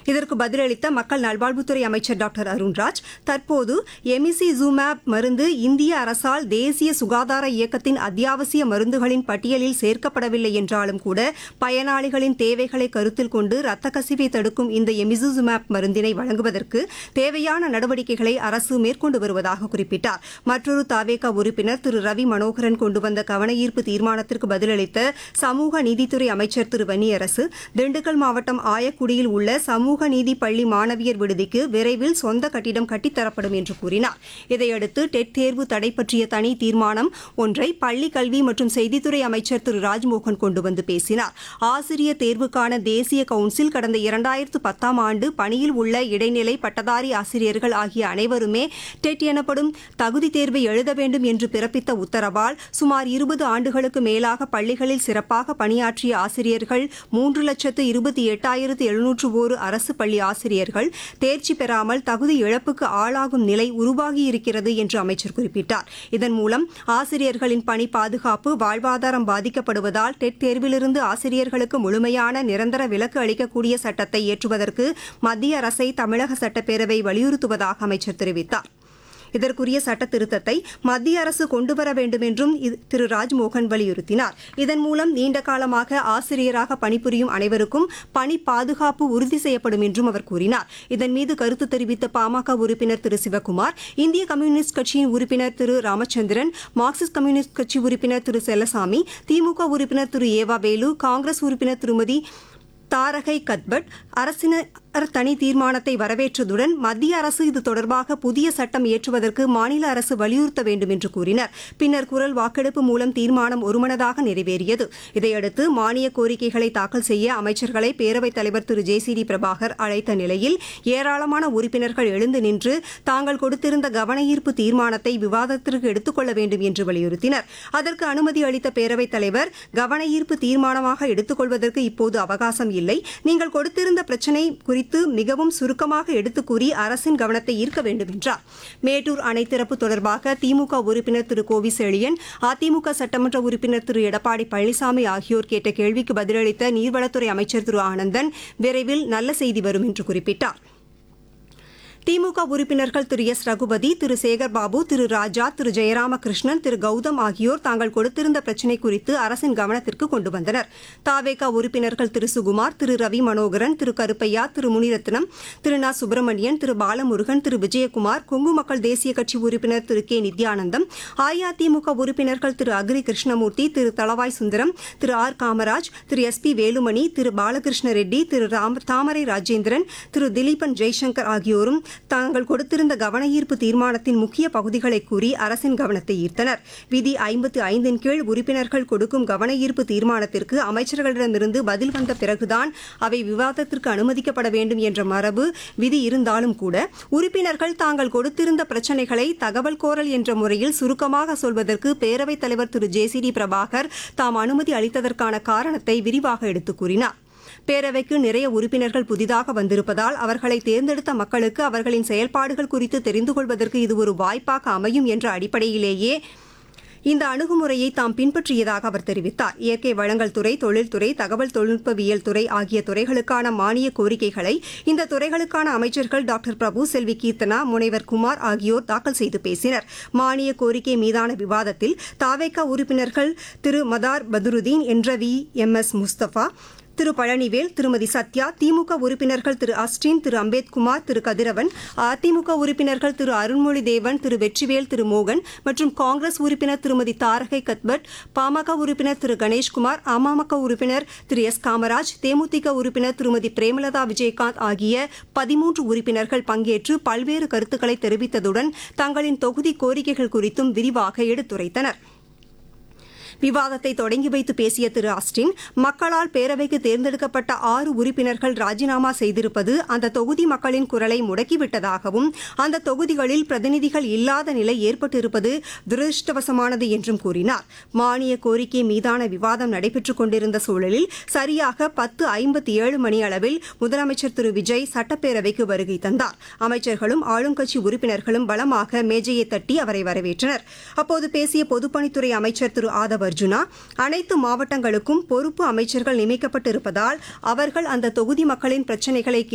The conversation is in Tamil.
இதற்கு பதிலளித்த மக்கள் நல்வாழ்வுத்துறை அமைச்சர் டாக்டர் அருண்ராஜ் தற்போது எமிசி ஜூமேப் மருந்து இந்திய அரசால் தேசிய சுகாதார இயக்கத்தின் அத்தியாவசிய மருந்துகளின் பட்டியலில் சேர்க்கப்படவில்லை என்றாலும் கூட பயனாளிகளின் தேவைகளை கருத்தில் கொண்டு ரத்த கசிவை தடுக்கும் இந்த எமிசுசுமேப் மருந்தினை வழங்குவதற்கு தேவையான நடவடிக்கைகளை அரசு மேற்கொண்டு வருவதாக குறிப்பிட்டார் மற்றொரு தாவேகா உறுப்பினர் திரு ரவி மனோகரன் கொண்டு வந்த கவனஈர்ப்பு தீர்மானத்திற்கு பதிலளித்த சமூக நீதித்துறை அமைச்சர் திரு வன்னியரசு திண்டுக்கல் மாவட்டம் ஆயக்குடியில் உள்ள சமூக நீதி பள்ளி மாணவியர் விடுதிக்கு விரைவில் சொந்த கட்டிடம் கட்டித்தரப்படும் என்று கூறினார் இதையடுத்து டெட் தேர்வு தடை பற்றிய தனி தீர்மானம் ஒன்றை பள்ளி கல்வி மற்றும் செய்தித்துறை அமைச்சர் திரு ராஜ்மோகன் கொண்டு வந்து பேசினார் ஆசிரியர் தேர்வுக்கான தேசிய கவுன்சில் கடந்த இரண்டாயிரத்து பத்தாம் ஆண்டு பணியில் உள்ள இடைநிலை பட்டதாரி ஆசிரியர்கள் ஆகிய அனைவருமே டெட் எனப்படும் தகுதி தேர்வை எழுத வேண்டும் என்று பிறப்பித்த உத்தரவால் சுமார் இருபது ஆண்டுகளுக்கு மேலாக பள்ளிகளில் சிறப்பாக பணியாற்றிய ஆசிரியர்கள் மூன்று லட்சத்து இருபத்தி எட்டாயிரத்து எழுநூற்று ஒரு அரசு பள்ளி ஆசிரியர்கள் தேர்ச்சி பெறாமல் தகுதி இழப்புக்கு ஆளாகும் நிலை உருவாகியிருக்கிறது என்று அமைச்சர் குறிப்பிட்டார் இதன் மூலம் ஆசிரியர்களின் பணி பாதுகாப்பு வாழ்வாதாரம் பாதிக்கப்படுவதால் டெட் தேர்விலிருந்து ஆசிரியர்களுக்கு முழுமையான நிரந்தர விலக்கு அளிக்கக்கூடிய சட்டத்தை இயற்றுவதற்கு மத்திய அரசை தமிழக சட்டப்பேரவை வலியுறுத்துவதாக அமைச்சர் தெரிவித்தார் இதற்குரிய சட்ட திருத்தத்தை மத்திய அரசு கொண்டுவர வேண்டும் என்றும் இது- திரு ராஜ்மோகன் வலியுறுத்தினார் இதன் மூலம் நீண்ட காலமாக ஆசிரியராக பணிபுரியும் அனைவருக்கும் பணி பாதுகாப்பு உறுதி செய்யப்படும் என்றும் அவர் கூறினார் இதன் மீது கருத்து தெரிவித்த பாமக உறுப்பினர் திரு சிவக்குமார் இந்திய கம்யூனிஸ்ட் கட்சியின் உறுப்பினர் திரு ராமச்சந்திரன் மார்க்சிஸ்ட் கம்யூனிஸ்ட் கட்சி உறுப்பினர் திரு செல்லசாமி திமுக உறுப்பினர் திரு ஏவா வேலு காங்கிரஸ் உறுப்பினர் திருமதி தாரகை கத்பட் அரசினர் தனி தீர்மானத்தை வரவேற்றதுடன் மத்திய அரசு இது தொடர்பாக புதிய சட்டம் இயற்றுவதற்கு மாநில அரசு வலியுறுத்த வேண்டும் என்று கூறினர் பின்னர் குரல் வாக்கெடுப்பு மூலம் தீர்மானம் ஒருமனதாக நிறைவேறியது இதையடுத்து மானிய கோரிக்கைகளை தாக்கல் செய்ய அமைச்சர்களை பேரவைத் தலைவர் Thiru J C D Prabhakar அழைத்த நிலையில் ஏராளமான உறுப்பினர்கள் எழுந்து நின்று தாங்கள் கொடுத்திருந்த கவனஈர்ப்பு தீர்மானத்தை விவாதத்திற்கு எடுத்துக் கொள்ள வேண்டும் என்று வலியுறுத்தினர் அதற்கு அனுமதி அளித்த பேரவைத் தலைவர் கவனஈர்ப்பு தீர்மானமாக எடுத்துக் கொள்வதற்கு இப்போது அவகாசம் இல்லை நீங்கள் கொடுத்திருந்த பிரச்சினை குறித்து மிகவும் சுருக்கமாக எடுத்துக் கூறி அரசின் கவனத்தை ஈர்க்க வேண்டும் என்றார் மேட்டூர் அணை திறப்பு தொடர்பாக திமுக உறுப்பினர் திரு கோவி செழியன் அதிமுக சட்டமன்ற உறுப்பினர் திரு எடப்பாடி பழனிசாமி ஆகியோர் கேட்ட கேள்விக்கு பதிலளித்த நீர்வளத்துறை அமைச்சர் திரு ஆனந்தன் விரைவில் நல்ல செய்தி வரும் என்று குறிப்பிட்டார் திமுக உறுப்பினர்கள் திரு எஸ் ரகுபதி திரு சேகர் பாபு திரு ராஜா திரு ஜெயராமகிருஷ்ணன் திரு கௌதம் ஆகியோர் தாங்கள் கொடுத்திருந்த பிரச்சினை குறித்து அரசின் கவனத்திற்கு கொண்டு வந்தனர் தாவேகா உறுப்பினர்கள் திரு சுகுமார் திரு ரவி மனோகரன் திரு கருப்பையா திரு முனிரத்னம் திரு நா சுப்பிரமணியன் திரு பாலமுருகன் திரு விஜயகுமார் கொங்கு மக்கள் தேசிய கட்சி உறுப்பினர் திரு கே நித்யானந்தம் அஇஅதிமுக உறுப்பினர்கள் Thiru Agri Krishnamurthy Thiru Thalavai Sundaram Thiru R Kamaraj Thiru S P Velumani Thiru Balakrishna Reddy Thiru Ram Thamarai Rajendran Thiru Dileepan Jaishankar ஆகியோரும் தாங்கள் கொடுத்திருந்த கவனஈர்ப்பு தீர்மானத்தின் முக்கிய பகுதிகளை கூறி அரசின் கவனத்தை ஈர்த்தனர் விதி ஐம்பத்து ஐந்தின் கீழ் உறுப்பினர்கள் கொடுக்கும் கவனஈர்ப்பு தீர்மானத்திற்கு அமைச்சர்களிடமிருந்து பதில் வந்த பிறகுதான் அவை விவாதத்திற்கு அனுமதிக்கப்பட வேண்டும் என்ற மரபு விதி இருந்தாலும் கூட உறுப்பினர்கள் தாங்கள் கொடுத்திருந்த பிரச்சினைகளை தகவல் கோரல் என்ற முறையில் சுருக்கமாக சொல்வதற்கு பேரவைத் தலைவர் Thiru J C D Prabhakar தாம் அனுமதி அளித்ததற்கான காரணத்தை விரிவாக எடுத்துக் கூறினார் பேரவைக்கு நிறைய உறுப்பினர்கள் புதிதாக வந்திருப்பதால் அவர்களை தேர்ந்தெடுத்த மக்களுக்கு அவர்களின் செயல்பாடுகள் குறித்து தெரிந்து கொள்வதற்கு இது ஒரு வாய்ப்பாக அமையும் என்ற அடிப்படையிலேயே இந்த அணுகுமுறையை தாம் பின்பற்றியதாக அவர் தெரிவித்தார் இயற்கை வளங்கள் துறை தொழில்துறை தகவல் தொழில்நுட்பவியல் துறை ஆகிய துறைகளுக்கான மானிய கோரிக்கைகளை இந்த துறைகளுக்கான அமைச்சர்கள் டாக்டர் பிரபு செல்வி கீர்த்தனா முனைவர் குமார் ஆகியோர் தாக்கல் செய்து பேசினர் மானிய கோரிக்கை மீதான விவாதத்தில் தாவேகா உறுப்பினர்கள் திரு மதார் பதுருதீன் என்ற V M S Mustafa Thiru Palanivel Thirumathi Sathya திமுக உறுப்பினர்கள் திரு அஸ்டின் திரு அம்பேத்குமார் திரு கதிரவன் அதிமுக உறுப்பினர்கள் திரு அருண்மொழி தேவன் திரு வெற்றிவேல் திரு மோகன் மற்றும் காங்கிரஸ் உறுப்பினர் திருமதி தாரகை கத்பட் பாமக உறுப்பினர் திரு கணேஷ்குமார் அமமுக உறுப்பினர் திரு எஸ் காமராஜ் தேமுதிக உறுப்பினர் திருமதி பிரேமலதா விஜயகாந்த் ஆகிய பதிமூன்று உறுப்பினர்கள் பங்கேற்று பல்வேறு கருத்துக்களை தெரிவித்ததுடன் தங்களின் தொகுதி கோரிக்கைகள் குறித்தும் விரிவாக எடுத்துரைத்தனர் விவாதத்தை தொடங்கி வைத்து பேசிய திரு ஆஸ்டின் மக்களால் பேரவைக்கு தேர்ந்தெடுக்கப்பட்ட ஆறு உறுப்பினர்கள் ராஜினாமா செய்திருப்பது அந்த தொகுதி மக்களின் குரலை முடக்கிவிட்டதாகவும் அந்த தொகுதிகளில் பிரதிநிதிகள் இல்லாத நிலை ஏற்பட்டிருப்பது துரதிருஷ்டவசமானது என்றும் கூறினார் மானிய கோரிக்கை மீதான விவாதம் நடைபெற்றுக் கொண்டிருந்த சூழலில் சரியாக பத்து ஐம்பத்தி ஏழு மணி அளவில் முதலமைச்சர் திரு விஜய் சட்டப்பேரவைக்கு வருகை தந்தார் அமைச்சர்களும் ஆளுங்கட்சி உறுப்பினர்களும் பலமாக மேஜையை தட்டி அவரை வரவேற்றனர் அப்போது பேசிய பொதுப்பணித்துறை அமைச்சர் திரு ஆதவ் அர்ஜுனா அனைத்து மாவட்டங்களுக்கும் பொறுப்பு அமைச்சர்கள் நியமிக்கப்பட்டிருப்பதால் அவர்கள் அந்த தொகுதி மக்களின் பிரச்சினைகளை